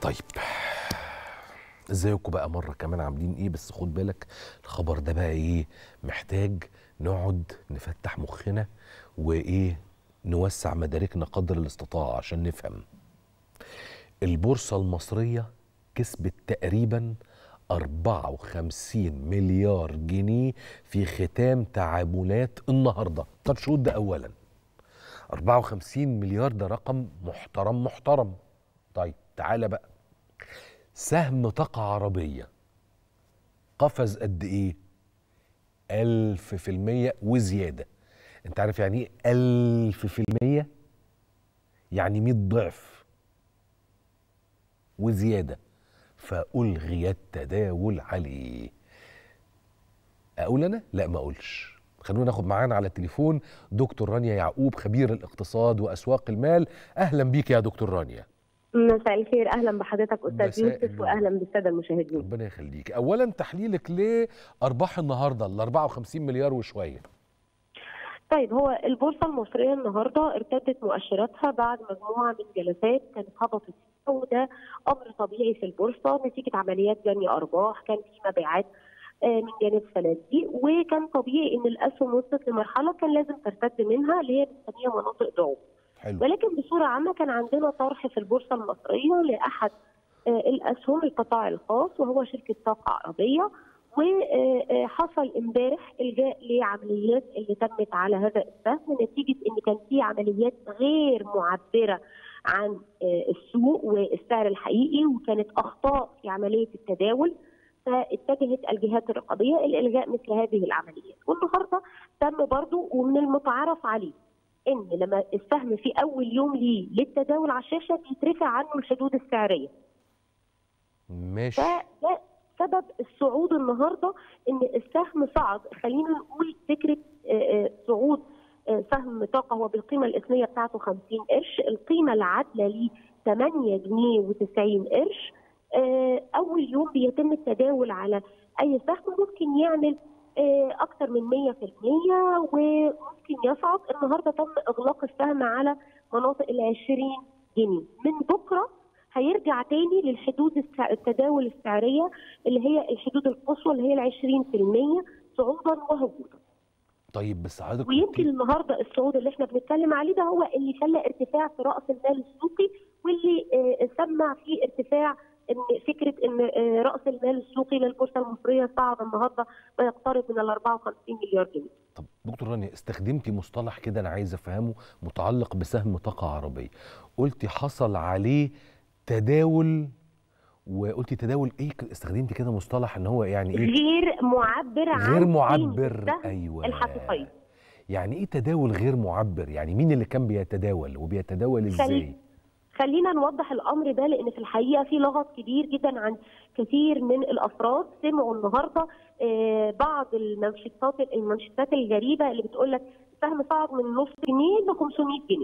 طيب ازيكم بقى مره كمان عاملين ايه بس خد بالك الخبر ده بقى ايه محتاج نقعد نفتح مخنا وايه نوسع مداركنا قدر الاستطاعه عشان نفهم البورصه المصريه كسبت تقريبا 54 مليار جنيه في ختام تعاملات النهارده ترشوت ده اولا 54 مليار ده رقم محترم محترم طيب تعالى بقى سهم طاقة عربية قفز قد ايه ألف في المية وزيادة انت عارف يعني ايه ألف في المية يعني مية ضعف وزيادة فألغي التداول عليه أقول أنا؟ لا ما أقولش خلونا ناخد معانا على التليفون دكتور رانيا يعقوب خبير الاقتصاد وأسواق المال أهلا بيك يا دكتور رانيا مساء الخير اهلا بحضرتك استاذ مساء يوسف النور. واهلا بالساده المشاهدين ربنا يخليك اولا تحليلك لارباح النهارده ال 54 مليار وشويه طيب هو البورصه المصريه النهارده ارتدت مؤشراتها بعد مجموعه من جلسات كانت هبطت فيها، وده امر طبيعي في البورصه نتيجه عمليات جني ارباح كان في مبيعات آه، من جانب صناديق وكان طبيعي ان الاسهم وصلت لمرحله كان لازم ترتد منها اللي هي بنسميها مناطق ضعف حلو ولكن بصوره عامه كان عندنا طرح في البورصه المصريه لاحد آه، الاسهم القطاع الخاص وهو شركه طاقه عربيه وحصل امبارح الجاء لعمليات اللي تمت على هذا السهم نتيجه ان كان في عمليات غير معبره عن آه، السوق والسعر الحقيقي وكانت اخطاء في عمليه التداول فاتجهت الجهات الرقابيه لالغاء مثل هذه العمليات والنهارده تم برضو ومن المتعارف عليه ان لما السهم في اول يوم ليه للتداول على الشاشه بيترفع عنه الحدود السعريه ماشي فده سبب الصعود النهارده ان السهم صعد خلينا نقول فكره آه، آه، صعود آه، سهم طاقه هو بالقيمه الاثنيه بتاعته 50 قرش القيمه العادله ليه 8 جنيه و90 قرش آه، اول يوم بيتم التداول على اي سهم ممكن يعمل آه، اكتر من 100% وممكن يصعد النهارده تم اغلاق السهم على مناطق ال 20 جنيه من بكره هيرجع تاني للحدود السع- التداول السعريه اللي هي الحدود القصوى اللي هي ال 20% صعودا وهبوطا طيب بس حضرتك ويمكن قلت- النهارده الصعود اللي احنا بنتكلم عليه ده هو اللي خلى ارتفاع في راس المال السوقي واللي آه، سمع في ارتفاع ان فكره ان آه، راس المال السوقي للبورصه المصريه صعد النهارده ما يقترب من ال 54 مليار جنيه. طب دكتور رانيا استخدمتي مصطلح كده انا عايز افهمه متعلق بسهم طاقه عربيه قلتي حصل عليه تداول وقلتي تداول ايه ك- استخدمتي كده مصطلح ان هو يعني ايه غير معبر عن غير قيمة معبر السهم ايوه الحقيقيه. يعني ايه تداول غير معبر يعني مين اللي كان بيتداول وبيتداول ازاي خلينا نوضح الامر ده لان في الحقيقه في لغط كبير جدا عند كثير من الافراد سمعوا النهارده آه، بعض المنشطات المنشطات الغريبه اللي بتقول لك سهم صعد من نص جنيه ل 500 جنيه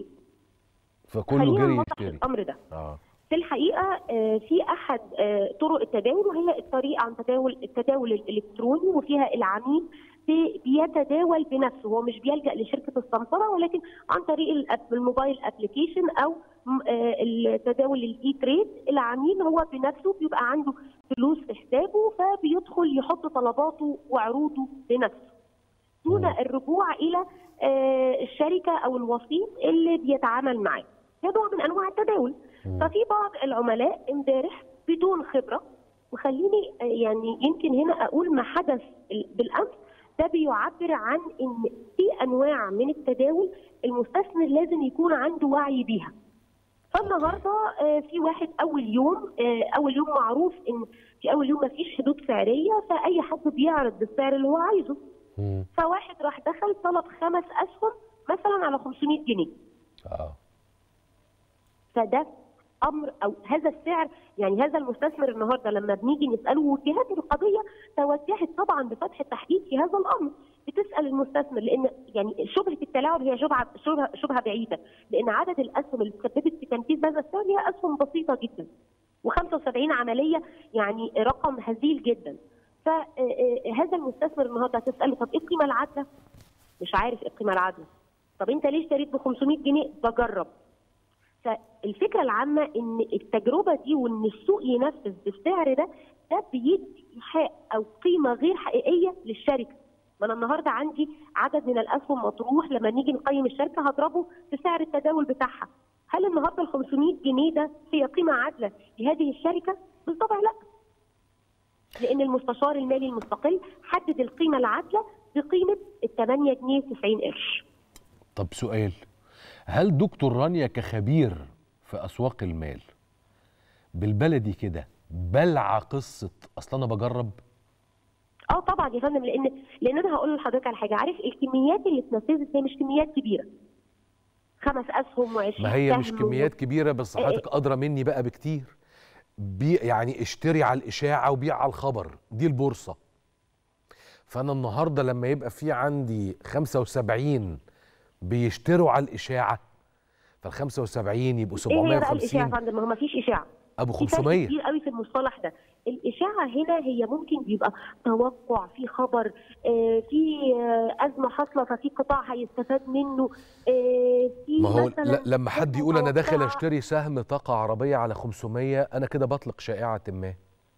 فكله خلينا جري نوضح يشتري الامر ده اه في الحقيقه آه، في احد آه، طرق التداول وهي الطريقه عن تداول التداول الالكتروني وفيها العميل بي- بيتداول بنفسه هو مش بيلجا لشركه السمسره ولكن عن طريق الأب- الموبايل ابلكيشن او م- آه، التداول الاي تريد العميل هو بنفسه بيبقى عنده فلوس في حسابه فبيدخل يحط طلباته وعروضه بنفسه دون مم. الرجوع الى آه، الشركه او الوسيط اللي بيتعامل معاه ده نوع من انواع التداول مم. ففي بعض العملاء امبارح بدون خبره وخليني آه، يعني يمكن هنا اقول ما حدث ال- بالامس ده بيعبر عن ان في انواع من التداول المستثمر لازم يكون عنده وعي بيها. فالنهارده آه، في واحد اول يوم آه، اول يوم معروف ان في اول يوم ما فيش حدود سعريه فاي حد بيعرض بالسعر اللي هو عايزه مم. فواحد راح دخل طلب خمس اسهم مثلا على 500 جنيه اه فده امر او هذا السعر يعني هذا المستثمر النهارده لما بنيجي نساله والجهات الرقابيه توجهت طبعا بفتح التحقيق في هذا الامر بتسال المستثمر لان يعني شبهه التلاعب هي شبهه شبهه, شبهه بعيده لان عدد الاسهم اللي تسببت في تنفيذ هذا السعر هي اسهم بسيطه جدا و75 عمليه يعني رقم هزيل جدا فهذا المستثمر النهارده هتساله طب ايه القيمه العادله؟ مش عارف ايه القيمه العادله طب انت ليه اشتريت ب 500 جنيه؟ بجرب فالفكره العامه ان التجربه دي وان السوق ينفذ بالسعر ده ده بيدي ايحاء او قيمه غير حقيقيه للشركه ما انا النهارده عندي عدد من الاسهم مطروح لما نيجي نقيم الشركه هضربه في سعر التداول بتاعها هل النهارده ال 500 جنيه ده هي قيمه عادله لهذه الشركه؟ بالطبع لا لان المستشار المالي المستقل حدد القيمه العادله بقيمه ال 8 جنيه 90 قرش طب سؤال هل دكتور رانيا كخبير في اسواق المال بالبلدي كده بلع قصه اصل انا بجرب اه طبعا يا فندم لان لان انا هقول لحضرتك على حاجه عارف الكميات اللي اتنفذت هي مش كميات كبيره خمس اسهم و20 ما هي مش سهم كميات كبيره بس حضرتك ادرى مني بقى بكتير بيع يعني اشتري على الاشاعه وبيع على الخبر دي البورصه فانا النهارده لما يبقى في عندي 75 بيشتروا على الاشاعه فال 75 يبقوا ايه هي بقى الاشاعه يا 750 فندم ما هو ما فيش اشاعه ابو في فرق 500 كبير قوي في المصطلح ده الاشاعه هنا هي ممكن بيبقى توقع في خبر آه، في آه، ازمه حاصله ففي قطاع هيستفاد منه آه، في ما هو مثلا ل- لما حد أزمة يقول انا داخل متوقعة. اشتري سهم طاقه عربيه على 500 انا كده بطلق شائعه ما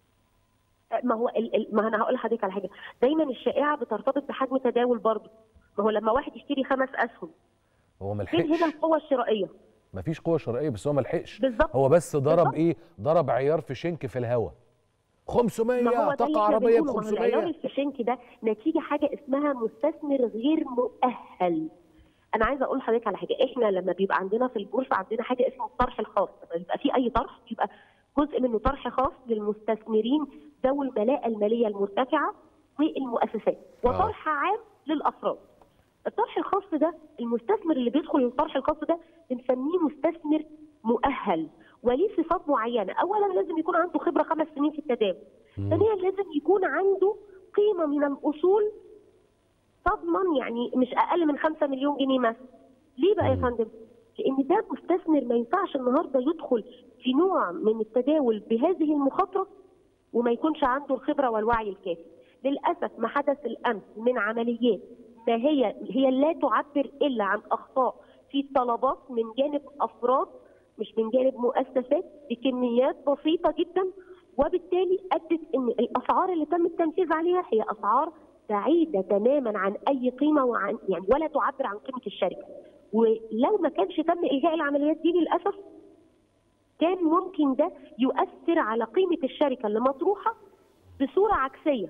ما هو ال- ال- ما انا هقول لحضرتك على حاجه دايما الشائعه بترتبط بحجم تداول برضه ما هو لما واحد يشتري خمس اسهم هو ما فين هنا لحقش القوه الشرائيه ما فيش قوه شرعيه بس هو ما لحقش بالظبط هو بس ضرب بالظبط. ايه ضرب عيار في شنك في الهواء 500 ما هو ده اللي طاقه احنا عربيه ب بنقوله ما هو العيار 500 الفشنكي ده نتيجه حاجه اسمها مستثمر غير مؤهل انا عايزه اقول لحضرتك على حاجه احنا لما بيبقى عندنا في البورصه عندنا حاجه اسمه الطرح الخاص لما بيبقى في اي طرح بيبقى جزء منه طرح خاص للمستثمرين ذوي الملاءه الماليه المرتفعه والمؤسسات آه. وطرح عام للافراد الطرح الخاص ده المستثمر اللي بيدخل الطرح الخاص ده بنسميه مستثمر مؤهل وليه صفات معينه اولا لازم يكون عنده خبره خمس سنين في التداول مم. ثانيا لازم يكون عنده قيمه من الاصول تضمن يعني مش اقل من 5 مليون جنيه مثلا ليه بقى يا مم. فندم لان ده مستثمر ما ينفعش النهارده يدخل في نوع من التداول بهذه المخاطره وما يكونش عنده الخبره والوعي الكافي للاسف ما حدث الامس من عمليات ما هي هي لا تعبر الا عن اخطاء في طلبات من جانب افراد مش من جانب مؤسسات بكميات بسيطه جدا وبالتالي ادت ان الاسعار اللي تم التنفيذ عليها هي اسعار بعيده تماما عن اي قيمه وعن يعني ولا تعبر عن قيمه الشركه ولو ما كانش تم الغاء العمليات دي للاسف كان ممكن ده يؤثر على قيمه الشركه اللي مطروحه بصوره عكسيه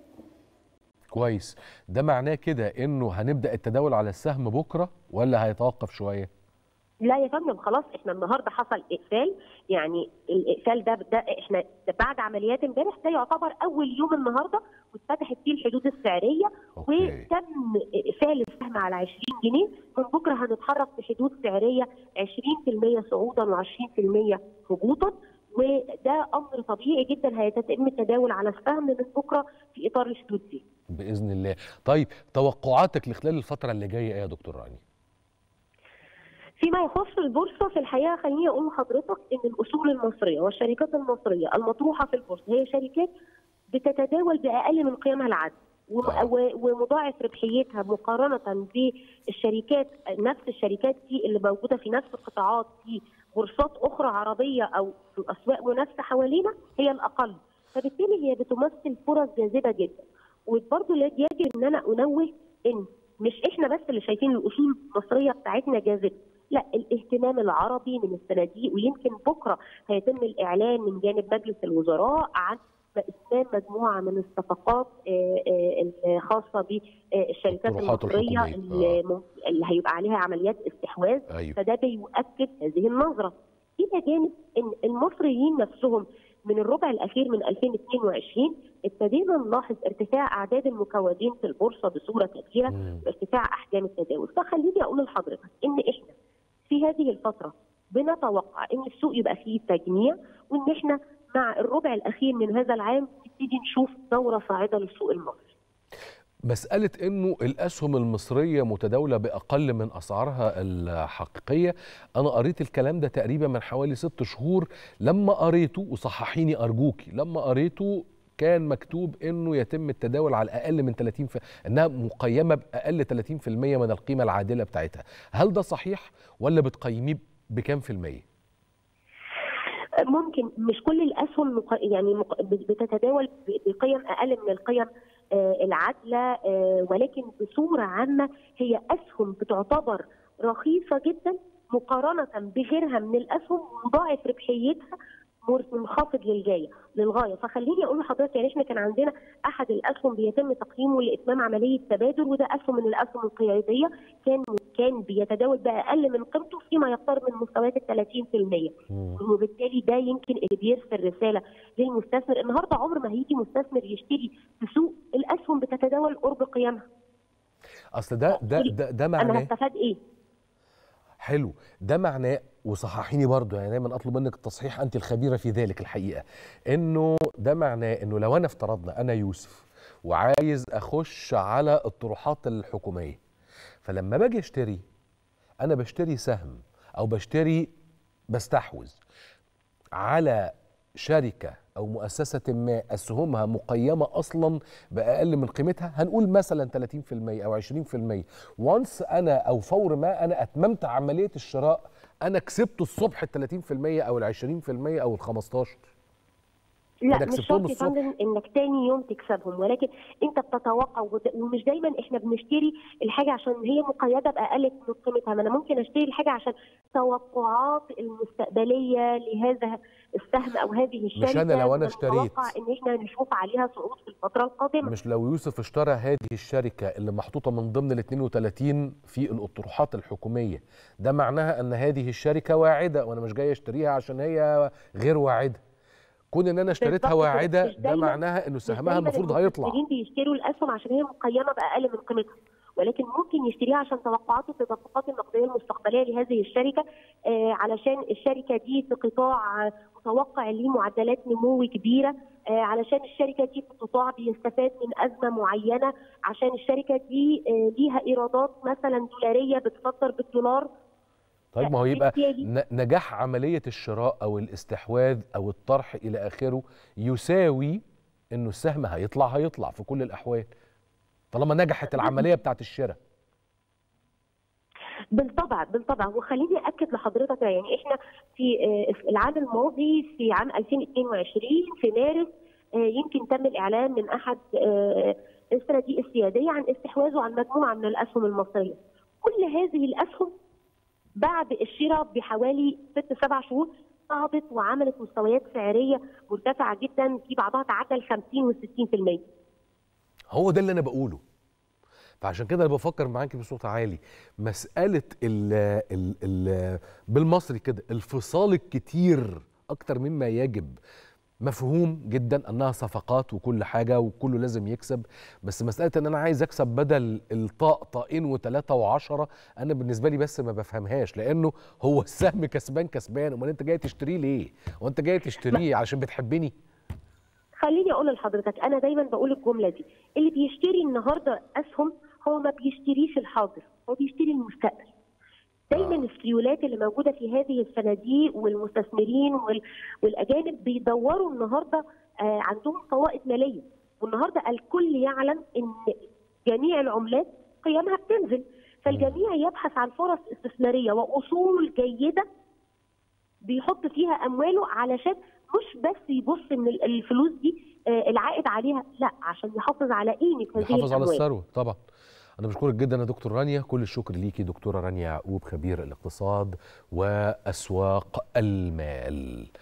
كويس ده معناه كده انه هنبدا التداول على السهم بكره ولا هيتوقف شويه لا يا فندم خلاص احنا النهارده حصل اقفال يعني الاقفال ده ده احنا ده بعد عمليات امبارح ده يعتبر اول يوم النهارده واتفتحت فيه الحدود السعريه أوكي. وتم اقفال السهم على 20 جنيه من بكره هنتحرك في حدود سعريه 20% صعودا و20% هبوطا وده امر طبيعي جدا هيتم التداول على السهم من بكره في اطار الحدود دي. باذن الله طيب توقعاتك لخلال الفتره اللي جايه ايه يا دكتور راني فيما يخص البورصه في الحقيقه خليني اقول لحضرتك ان الاصول المصريه والشركات المصريه المطروحه في البورصه هي شركات بتتداول باقل من قيمها العادي وم- آه. و- ومضاعف ربحيتها مقارنه بالشركات نفس الشركات دي اللي موجوده في نفس القطاعات في بورصات اخرى عربيه او في اسواق منافسه حوالينا هي الاقل فبالتالي هي بتمثل فرص جاذبه جدا وبرضه يجب ان انا انوه ان مش احنا بس اللي شايفين الاصول المصريه بتاعتنا جاذبه لا الاهتمام العربي من الصناديق ويمكن بكره هيتم الاعلان من جانب مجلس الوزراء عن اسلام مجموعه من الصفقات آه، آه، الخاصه بالشركات الطروحات المصريه الحكومية. اللي مم- اللي هيبقى عليها عمليات استحواذ ايوه فده بيؤكد هذه النظره الى جانب ان المصريين نفسهم من الربع الاخير من 2022 ابتدينا نلاحظ ارتفاع اعداد المكونين في البورصه بصوره كبيره مم. وارتفاع احجام التداول فخليني اقول لحضرتك ان احنا في هذه الفتره بنتوقع ان السوق يبقى فيه تجميع وان احنا مع الربع الاخير من هذا العام نبتدي نشوف دوره صاعده للسوق المصري مسألة إنه الأسهم المصرية متداولة بأقل من أسعارها الحقيقية أنا قريت الكلام ده تقريبا من حوالي ست شهور لما قريته وصححيني أرجوكي لما قريته كان مكتوب إنه يتم التداول على الأقل من 30 ف... إنها مقيمة بأقل 30% من القيمة العادلة بتاعتها هل ده صحيح ولا بتقيميه بكام في الميه ممكن مش كل الاسهم مق- يعني مق- بتتداول ب- بقيم اقل من القيم آه، العادله آه، ولكن بصوره عامه هي اسهم بتعتبر رخيصه جدا مقارنه بغيرها من الاسهم ومضاعف ربحيتها مر- منخفض للغايه للغايه فخليني اقول لحضرتك يعني احنا كان عندنا احد الاسهم بيتم تقييمه لاتمام عمليه تبادل وده اسهم من الاسهم القياديه كان كان بيتداول باقل من قيمته فيما يقترب من مستويات ال 30% وبالتالي ده يمكن اللي بيرسل رساله للمستثمر النهارده عمر ما هيجي مستثمر يشتري في سوق الاسهم بتتداول قرب قيمها اصل ده ده ده, ده انا معناه هستفاد ايه؟ حلو ده معناه وصححيني برضو يعني دايما اطلب منك التصحيح انت الخبيره في ذلك الحقيقه انه ده معناه انه لو انا افترضنا انا يوسف وعايز اخش على الطروحات الحكوميه فلما باجي اشتري انا بشتري سهم او بشتري بستحوذ على شركه او مؤسسه ما اسهمها مقيمه اصلا باقل من قيمتها هنقول مثلا 30% او 20% وانس انا او فور ما انا اتممت عمليه الشراء انا كسبت الصبح ال 30% او ال 20% او ال 15 لا أنا مش كسبتهم شرط يا الصبح. فندم انك تاني يوم تكسبهم ولكن انت بتتوقع وده- ومش دايما احنا بنشتري الحاجه عشان هي مقيده باقل من قيمتها ما انا ممكن اشتري الحاجه عشان توقعات المستقبليه لهذا السهم او هذه الشركه أنا لو أنا بنتوقع اشتريت. ان احنا نشوف عليها صعود في الفتره القادمه مش لو يوسف اشترى هذه الشركة اللي محطوطة من ضمن ال 32 في الأطروحات الحكومية ده معناها أن هذه الشركة واعدة وأنا مش جاي أشتريها عشان هي غير واعدة كون إن أنا اشتريتها بالظبط كده. واعدة مش ده دايماً- معناها إنه مش سهمها دايماً المفروض هيطلع المستثمرين بيشتروا الاسهم عشان هي مقيمه باقل من قيمتها ولكن ممكن يشتريها عشان توقعات التدفقات النقديه المستقبليه لهذه الشركه آه علشان الشركه دي في قطاع آه، متوقع ليه معدلات نمو كبيره آه علشان الشركه دي في قطاع بيستفاد من ازمه معينه عشان الشركه دي آه ليها ايرادات مثلا دولاريه بتصدر بالدولار طيب ما هو يبقى بالتالي- ن- نجاح عملية الشراء أو الاستحواذ أو الطرح إلى آخره يساوي إنه السهم هيطلع هيطلع في كل الأحوال طالما نجحت العملية بتاعت الشراء بالطبع بالطبع وخليني اكد لحضرتك يعني احنا في آه، العام الماضي في عام 2022 في مارس آه، يمكن تم الاعلان من احد آه، الصناديق السياديه عن استحواذه عن مجموعه من الاسهم المصريه. كل هذه الاسهم بعد الشراء بحوالي ست سبع شهور صعدت وعملت مستويات سعريه مرتفعه جدا في بعضها تعدى ال 50 وال 60%. هو ده اللي انا بقوله فعشان كده انا بفكر معاكي بصوت عالي مساله ال ال ال بالمصري كده الفصال الكتير اكتر مما يجب مفهوم جدا انها صفقات وكل حاجه وكله لازم يكسب بس مساله ان انا عايز اكسب بدل الطاق طاقين وثلاثه وعشرة انا بالنسبه لي بس ما بفهمهاش لانه هو السهم كسبان كسبان امال انت جاي تشتريه ليه؟ وانت جاي تشتريه علشان بتحبني؟ خليني اقول لحضرتك انا دايما بقول الجمله دي اللي بيشتري النهارده اسهم هو ما بيشتريش الحاضر هو بيشتري المستقبل دايما آه. السيولات اللي موجوده في هذه الصناديق والمستثمرين وال... والاجانب بيدوروا النهارده آه عندهم فوائد ماليه والنهارده الكل يعلم ان جميع العملات قيمها بتنزل فالجميع يبحث عن فرص استثماريه واصول جيده بيحط فيها امواله علشان مش بس يبص ان ال- الفلوس دي آه، العائد عليها لا عشان يحافظ على قيمه هذه بيحافظ على الاموال الثروه طبعا انا بشكرك جدا يا دكتور رانيا كل الشكر ليكي دكتوره رانيا يعقوب خبير الاقتصاد واسواق المال